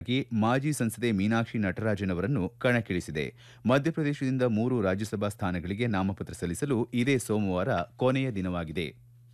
ಗಿ ಮಾಜಿ ಸಂಸದೆ ಮೀನಾಕ್ಷಿ ನಟರಾಜನ್ ಅವರನ್ನು ಕಣಕ್ಕಿಳಿಸಿದೆ ಮಧ್ಯಪ್ರದೇಶದಿಂದ ಮೂರು ರಾಜ್ಯಸಭಾ ಸ್ಥಾನಗಳಿಗೆ ನಾಮಪತ್ರ ಸಲ್ಲಿಸಲು ಇದೇ ಸೋಮವಾರ ಕೊನೆಯ ದಿನವಾಗಿದೆ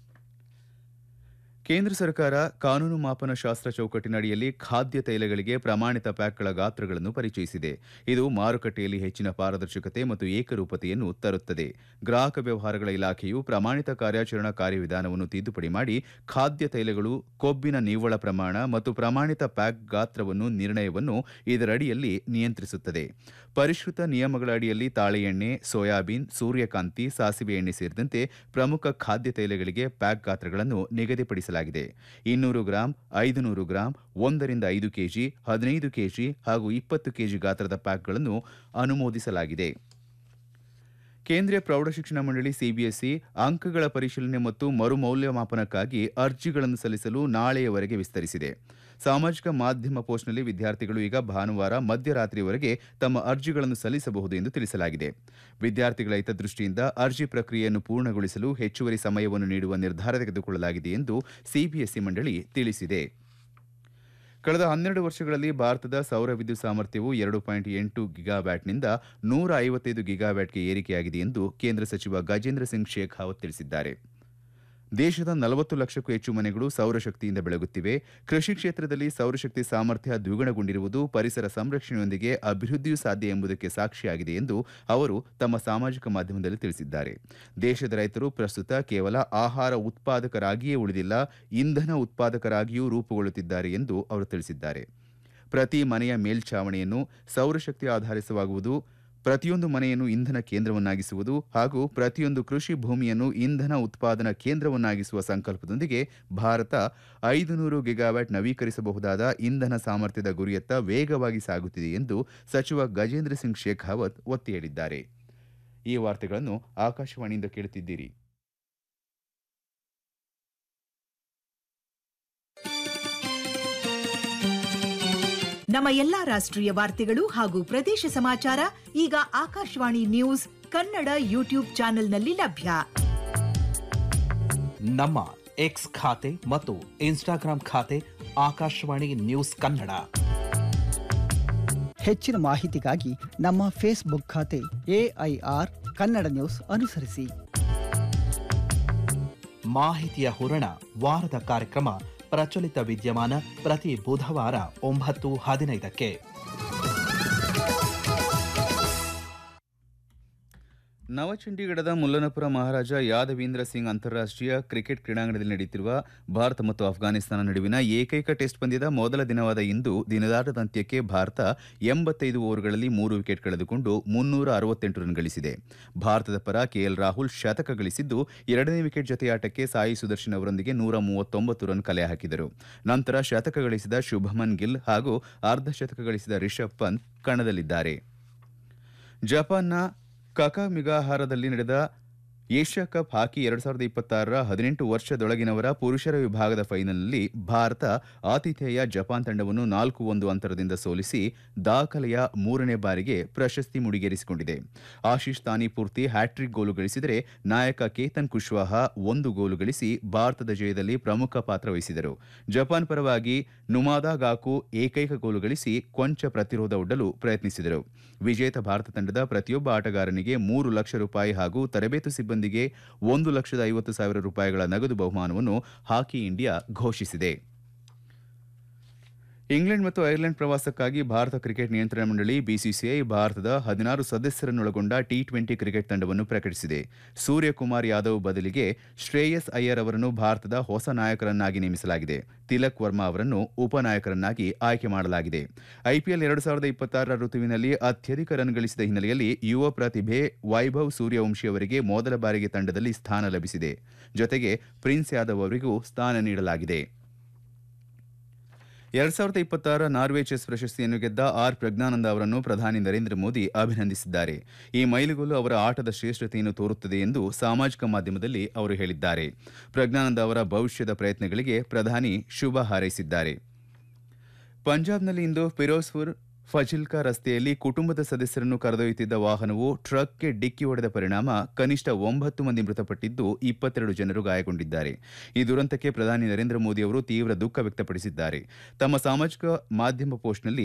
ಕೇಂದ್ರ ಸರ್ಕಾರ ಕಾನೂನು ಮಾಪನ ಶಾಸ್ತ್ರ ಚೌಕಟ್ಟಿನ ಅಡಿಯಲ್ಲಿ ಖಾದ್ಯ ತೈಲಗಳಿಗೆ ಪ್ರಮಾಣಿತ ಪ್ಯಾಕ್ಗಳ ಗಾತ್ರಗಳನ್ನು ಪರಿಚಯಿಸಿದೆ ಇದು ಮಾರುಕಟ್ಟೆಯಲ್ಲಿ ಹೆಚ್ಚಿನ ಪಾರದರ್ಶಕತೆ ಮತ್ತು ಏಕರೂಪತೆಯನ್ನು ತರುತ್ತದೆ ಗ್ರಾಹಕ ವ್ಯವಹಾರಗಳ ಇಲಾಖೆಯು ಪ್ರಮಾಣಿತ ಕಾರ್ಯಾಚರಣಾ ಕಾರ್ಯವಿಧಾನವನ್ನು ತಿದ್ದುಪಡಿ ಮಾಡಿ ಖಾದ್ಯ ತೈಲಗಳು ಕೊಬ್ಬಿನ ನಿವ್ವಳ ಪ್ರಮಾಣ ಮತ್ತು ಪ್ರಮಾಣಿತ ಪ್ಯಾಕ್ ಗಾತ್ರವನ್ನು ನಿರ್ಣಯವನ್ನು ಇದರಡಿಯಲ್ಲಿ ನಿಯಂತ್ರಿಸುತ್ತದೆ ಪರಿಷ್ಕೃತ ನಿಯಮಗಳ ಅಡಿಯಲ್ಲಿ ತಾಳೆ ಎಣ್ಣೆ ಸೋಯಾಬೀನ್ ಸೂರ್ಯಕಾಂತಿ ಸಾಸಿವೆ ಎಣ್ಣೆ ಸೇರಿದಂತೆ ಪ್ರಮುಖ ಖಾದ್ಯ ತೈಲಗಳಿಗೆ ಪ್ಯಾಕ್ ಗಾತ್ರಗಳನ್ನು ನಿಗದಿಪಡಿಸಲಾಗಿದೆ ಇನ್ನೂರು ಗ್ರಾಂ ಐದು ನೂರು ಗ್ರಾಂ ಒಂದರಿಂದ ಐದು ಕೆಜಿ ಹದಿನೈದು ಕೆಜಿ ಹಾಗೂ ಇಪ್ಪತ್ತು ಕೆಜಿ ಗಾತ್ರದ ಪ್ಯಾಕ್ಗಳನ್ನು ಅನುಮೋದಿಸಲಾಗಿದೆ ಕೇಂದ್ರೀಯ ಪ್ರೌಢಶಿಕ್ಷಣ ಮಂಡಳಿ ಸಿಬಿಎಸ್ಇ ಅಂಕಗಳ ಪರಿಶೀಲನೆ ಮತ್ತು ಮರುಮೌಲ್ಯಮಾಪನಕ್ಕಾಗಿ ಅರ್ಜಿಗಳನ್ನು ಸಲ್ಲಿಸಲು ನಾಳೆಯವರೆಗೆ ವಿಸ್ತರಿಸಿದೆ ಸಾಮಾಜಿಕ ಮಾಧ್ಯಮ ಪೋಸ್ಟ್ನಲ್ಲಿ ವಿದ್ಯಾರ್ಥಿಗಳು ಈಗ ಭಾನುವಾರ ಮಧ್ಯರಾತ್ರಿಯವರೆಗೆ ತಮ್ಮ ಅರ್ಜಿಗಳನ್ನು ಸಲ್ಲಿಸಬಹುದು ಎಂದು ತಿಳಿಸಲಾಗಿದೆ ವಿದ್ಯಾರ್ಥಿಗಳ ಹಿತದೃಷ್ಟಿಯಿಂದ ಅರ್ಜಿ ಪ್ರಕ್ರಿಯೆಯನ್ನು ಪೂರ್ಣಗೊಳಿಸಲು ಹೆಚ್ಚುವರಿ ಸಮಯವನ್ನು ನೀಡುವ ನಿರ್ಧಾರ ತೆಗೆದುಕೊಳ್ಳಲಾಗಿದೆ ಎಂದು ಸಿಬಿಎಸ್ಇ ಮಂಡಳಿ ತಿಳಿಸಿದೆ ಕಳೆದ ಹನ್ನೆರಡು ವರ್ಷಗಳಲ್ಲಿ ಭಾರತದ ಸೌರ ವಿದ್ಯುತ್ ಸಾಮರ್ಥ್ಯವು ಎರಡು ಪಾಯಿಂಟ್ ಎಂಟು ಗಿಗಾವ್ಯಾಟ್ನಿಂದ ನೂರ ಐವತ್ತೈದು ಗಿಗಾವ್ಯಾಟ್ಗೆ ಏರಿಕೆಯಾಗಿದೆ ಎಂದು ಕೇಂದ್ರ ಸಚಿವ ಗಜೇಂದ್ರ ಸಿಂಗ್ ಶೇಖಾವತ್ ತಿಳಿಸಿದ್ದಾರೆ ದೇಶದ ನಲವತ್ತು ಲಕ್ಷಕ್ಕೂ ಹೆಚ್ಚು ಮನೆಗಳು ಸೌರಶಕ್ತಿಯಿಂದ ಬೆಳಗುತ್ತಿವೆ ಕೃಷಿ ಕ್ಷೇತ್ರದಲ್ಲಿ ಸೌರಶಕ್ತಿ ಸಾಮರ್ಥ್ಯ ದ್ವಿಗುಣಗೊಂಡಿರುವುದು ಪರಿಸರ ಸಂರಕ್ಷಣೆಯೊಂದಿಗೆ ಅಭಿವೃದ್ಧಿಯೂ ಸಾಧ್ಯ ಎಂಬುದಕ್ಕೆ ಸಾಕ್ಷಿಯಾಗಿದೆ ಎಂದು ಅವರು ತಮ್ಮ ಸಾಮಾಜಿಕ ಮಾಧ್ಯಮದಲ್ಲಿ ತಿಳಿಸಿದ್ದಾರೆ ದೇಶದ ರೈತರು ಪ್ರಸ್ತುತ ಕೇವಲ ಆಹಾರ ಉತ್ಪಾದಕರಾಗಿಯೇ ಉಳಿದಿಲ್ಲ ಇಂಧನ ಉತ್ಪಾದಕರಾಗಿಯೂ ರೂಪುಗೊಳ್ಳುತ್ತಿದ್ದಾರೆ ಎಂದು ಅವರು ತಿಳಿಸಿದ್ದಾರೆ ಪ್ರತಿ ಮನೆಯ ಮೇಲ್ಛಾವಣಿಯನ್ನು ಸೌರಶಕ್ತಿ ಆಧರಿಸವಾಗುವುದು ಪ್ರತಿಯೊಂದು ಮನೆಯನ್ನು ಇಂಧನ ಕೇಂದ್ರವನ್ನಾಗಿಸುವುದು ಹಾಗೂ ಪ್ರತಿಯೊಂದು ಕೃಷಿ ಭೂಮಿಯನ್ನು ಇಂಧನ ಉತ್ಪಾದನಾ ಕೇಂದ್ರವನ್ನಾಗಿಸುವ ಸಂಕಲ್ಪದೊಂದಿಗೆ ಭಾರತ ಐದು ನೂರು ಗಿಗಾವ್ಯಾಟ್ ನವೀಕರಿಸಬಹುದಾದ ಇಂಧನ ಸಾಮರ್ಥ್ಯದ ಗುರಿಯತ್ತ ವೇಗವಾಗಿ ಸಾಗುತ್ತಿದೆ ಎಂದು ಸಚಿವ ಗಜೇಂದ್ರ ಸಿಂಗ್ ಶೇಖಾವತ್ ಒತ್ತಿ ಹೇಳಿದ್ದಾರೆ ಈ ವಾರ್ತೆಗಳನ್ನು ಆಕಾಶವಾಣಿಯಿಂದ ಕೇಳುತ್ತಿದ್ದೀರಿ ನಮ್ಮ ಎಲ್ಲಾ ರಾಷ್ಟ್ರೀಯ ವಾರ್ತೆಗಳು ಹಾಗೂ ಪ್ರದೇಶ ಸಮಾಚಾರ ಈಗ ಆಕಾಶವಾಣಿ ನ್ಯೂಸ್ ಕನ್ನಡ ಯೂಟ್ಯೂಬ್ ಚಾನೆಲ್ನಲ್ಲಿ ಲಭ್ಯ ನಮ್ಮ ಎಕ್ಸ್ ಖಾತೆ ಮತ್ತು ಇನ್ಸ್ಟಾಗ್ರಾಂ ಖಾತೆ ಆಕಾಶವಾಣಿ ನ್ಯೂಸ್ ಕನ್ನಡ ಹೆಚ್ಚಿನ ಮಾಹಿತಿಗಾಗಿ ನಮ್ಮ ಫೇಸ್ಬುಕ್ ಖಾತೆ ಎಐಆರ್ ಕನ್ನಡ ನ್ಯೂಸ್ ಅನುಸರಿಸಿ ಮಾಹಿತಿಯ ಹೂರಣ ವಾರದ ಕಾರ್ಯಕ್ರಮ ಪ್ರಚಲಿತ ವಿದ್ಯಮಾನ ಪ್ರತಿ ಬುಧವಾರ ಒಂಬತ್ತು ಹದಿನೈದಕ್ಕೆ ನವಚಂಡೀಗಢದ ಮುಲ್ಲನಪುರ ಮಹಾರಾಜ ಯಾದವೀಂದ್ರ ಸಿಂಗ್ ಅಂತಾರಾಷ್ಟೀಯ ಕ್ರಿಕೆಟ್ ಕ್ರೀಡಾಂಗಣದಲ್ಲಿ ನಡೆಯುತ್ತಿರುವ ಭಾರತ ಮತ್ತು ಅಫ್ಘಾನಿಸ್ತಾನ ನಡುವಿನ ಏಕೈಕ ಟೆಸ್ಟ್ ಪಂದ್ಯದ ಮೊದಲ ದಿನವಾದ ಇಂದು ದಿನದಾಟದ ಅಂತ್ಯಕ್ಕೆ ಭಾರತ ಎಂಬತ್ತೈದು ಓವರ್ಗಳಲ್ಲಿ ಮೂರು ವಿಕೆಟ್ ಕಳೆದುಕೊಂಡು ಮುನ್ನೂರ ಅರವತ್ತೆಂಟು ರನ್ ಗಳಿಸಿದೆ ಭಾರತದ ಪರ ಕೆಎಲ್ ರಾಹುಲ್ ಶತಕ ಗಳಿಸಿದ್ದು ಎರಡನೇ ವಿಕೆಟ್ ಜತೆಯಾಟಕ್ಕೆ ಸಾಯಿ ಸುದರ್ಶನ್ ಅವರೊಂದಿಗೆ ನೂರ ಮೂವತ್ತೊಂಬತ್ತು ರನ್ ಕಲೆ ಹಾಕಿದರು ನಂತರ ಶತಕ ಗಳಿಸಿದ ಶುಭಮನ್ ಗಿಲ್ ಹಾಗೂ ಅರ್ಧ ಶತಕ ಗಳಿಸಿದ ರಿಷಬ್ ಪಂತ್ ಕಣದಲ್ಲಿದ್ದಾರೆ ಜಪಾನ್ನ ಕಕಾಮಿಗಾಹಾರದಲ್ಲಿ ನಡೆದ ಏಷ್ಯಾ ಕಪ್ ಹಾಕಿ ಎರಡ್ ಸಾವಿರದ ಇಪ್ಪತ್ತಾರರ ಹದಿನೆಂಟು ವರ್ಷದೊಳಗಿನವರ ಪುರುಷರ ವಿಭಾಗದ ಫೈನಲ್ನಲ್ಲಿ ಭಾರತ ಆತಿಥೇಯ ಜಪಾನ್ ತಂಡವನ್ನು ನಾಲ್ಕು ಒಂದು ಅಂತರದಿಂದ ಸೋಲಿಸಿ ದಾಖಲೆಯ ಮೂರನೇ ಬಾರಿಗೆ ಪ್ರಶಸ್ತಿ ಮುಡಿಗೇರಿಸಿಕೊಂಡಿದೆ ಆಶೀಶ್ ತಾನಿ ಪೂರ್ತಿ ಹ್ಯಾಟ್ರಿಕ್ ಗೋಲು ಗಳಿಸಿದರೆ ನಾಯಕ ಕೇತನ್ ಕುಶ್ವಾಹ ಒಂದು ಗೋಲು ಗಳಿಸಿ ಭಾರತದ ಜಯದಲ್ಲಿ ಪ್ರಮುಖ ಪಾತ್ರ ವಹಿಸಿದರು ಜಪಾನ್ ಪರವಾಗಿ ನುಮಾದಾ ಗಾಕು ಏಕೈಕ ಗೋಲು ಗಳಿಸಿ ಕೊಂಚ ಪ್ರತಿರೋಧ ಒಡ್ಡಲು ಪ್ರಯತ್ನಿಸಿದರು ವಿಜೇತ ಭಾರತ ತಂಡದ ಪ್ರತಿಯೊಬ್ಬ ಆಟಗಾರನಿಗೆ ಮೂರು ಲಕ್ಷ ರೂಪಾಯಿ ಹಾಗೂ ತರಬೇತು ಸಿಬ್ಬಂದಿಗೆ ಒಂದು ಲಕ್ಷದ ಐವತ್ತು ಸಾವಿರ ರೂಪಾಯಿಗಳ ನಗದು ಬಹುಮಾನವನ್ನು ಹಾಕಿ ಇಂಡಿಯಾ ಘೋಷಿಸಿದೆ ಇಂಗ್ಲೆಂಡ್ ಮತ್ತು ಐರ್ಲೆಂಡ್ ಪ್ರವಾಸಕ್ಕಾಗಿ ಭಾರತ ಕ್ರಿಕೆಟ್ ನಿಯಂತ್ರಣ ಮಂಡಳಿ ಬಿಸಿಸಿಐ ಭಾರತದ ಹದಿನಾರು ಸದಸ್ಯರನ್ನೊಳಗೊಂಡ ಟಿ ಟ್ವೆಂಟಿ ಕ್ರಿಕೆಟ್ ತಂಡವನ್ನು ಪ್ರಕಟಿಸಿದೆ ಸೂರ್ಯಕುಮಾರ್ ಯಾದವ್ ಬದಲಿಗೆ ಶ್ರೇಯಸ್ ಅಯ್ಯರ್ ಅವರನ್ನು ಭಾರತದ ಹೊಸ ನಾಯಕರನ್ನಾಗಿ ನೇಮಿಸಲಾಗಿದೆ ತಿಲಕ್ ವರ್ಮಾ ಅವರನ್ನು ಉಪನಾಯಕರನ್ನಾಗಿ ಆಯ್ಕೆ ಮಾಡಲಾಗಿದೆ ಐಪಿಎಲ್ ಎರಡು ಸಾವಿರದ ಇಪ್ಪತ್ತಾರರ ಋತುವಿನಲ್ಲಿ ಅತ್ಯಧಿಕ ರನ್ ಗಳಿಸಿದ ಹಿನ್ನೆಲೆಯಲ್ಲಿ ಯುವ ಪ್ರತಿಭೆ ವೈಭವ್ ಸೂರ್ಯವಂಶಿ ಅವರಿಗೆ ಮೊದಲ ಬಾರಿಗೆ ತಂಡದಲ್ಲಿ ಸ್ಥಾನ ಲಭಿಸಿದೆ ಜೊತೆಗೆ ಪ್ರಿನ್ಸ್ ಯಾದವ್ ಅವರಿಗೂ ಸ್ಥಾನ ನೀಡಲಾಗಿದೆ ಎರಡ್ ಸಾವಿರದ ಇಪ್ಪತ್ತಾರ ನಾರ್ವೆ ಚೆಸ್ ಪ್ರಶಸ್ತಿಯನ್ನು ಗೆದ್ದ ಆರ್ ಪ್ರಜ್ಞಾನಂದ ಅವರನ್ನು ಪ್ರಧಾನಿ ನರೇಂದ್ರ ಮೋದಿ ಅಭಿನಂದಿಸಿದ್ದಾರೆ ಈ ಮೈಲುಗಲ್ಲು ಅವರ ಆಟದ ಶ್ರೇಷ್ಠತೆಯನ್ನು ತೋರುತ್ತದೆ ಎಂದು ಸಾಮಾಜಿಕ ಮಾಧ್ಯಮದಲ್ಲಿ ಅವರು ಹೇಳಿದ್ದಾರೆ ಪ್ರಜ್ಞಾನಂದ ಅವರ ಭವಿಷ್ಯದ ಪ್ರಯತ್ನಗಳಿಗೆ ಪ್ರಧಾನಿ ಶುಭ ಹಾರೈಸಿದ್ದಾರೆ ಪಂಜಾಬ್ನಲ್ಲಿ ಇಂದು ಫಿರೋಜ್ಪುರ್ ಫಜಿಲ್ಕಾ ರಸ್ತೆಯಲ್ಲಿ ಕುಟುಂಬದ ಸದಸ್ಯರನ್ನು ಕರೆದೊಯ್ಯುತ್ತಿದ್ದ ವಾಹನವು ಟ್ರಕ್ಗೆ ಡಿಕ್ಕಿ ಹೊಡೆದ ಪರಿಣಾಮ ಕನಿಷ್ಠ ಒಂಬತ್ತು ಮಂದಿ ಮೃತಪಟ್ಟಿದ್ದು ಇಪ್ಪತ್ತೆರಡು ಜನರು ಗಾಯಗೊಂಡಿದ್ದಾರೆ ಈ ದುರಂತಕ್ಕೆ ಪ್ರಧಾನಿ ನರೇಂದ್ರ ಮೋದಿ ಅವರು ತೀವ್ರ ದುಃಖ ವ್ಯಕ್ತಪಡಿಸಿದ್ದಾರೆ ತಮ್ಮ ಸಾಮಾಜಿಕ ಮಾಧ್ಯಮ ಪೋಸ್ಟ್ನಲ್ಲಿ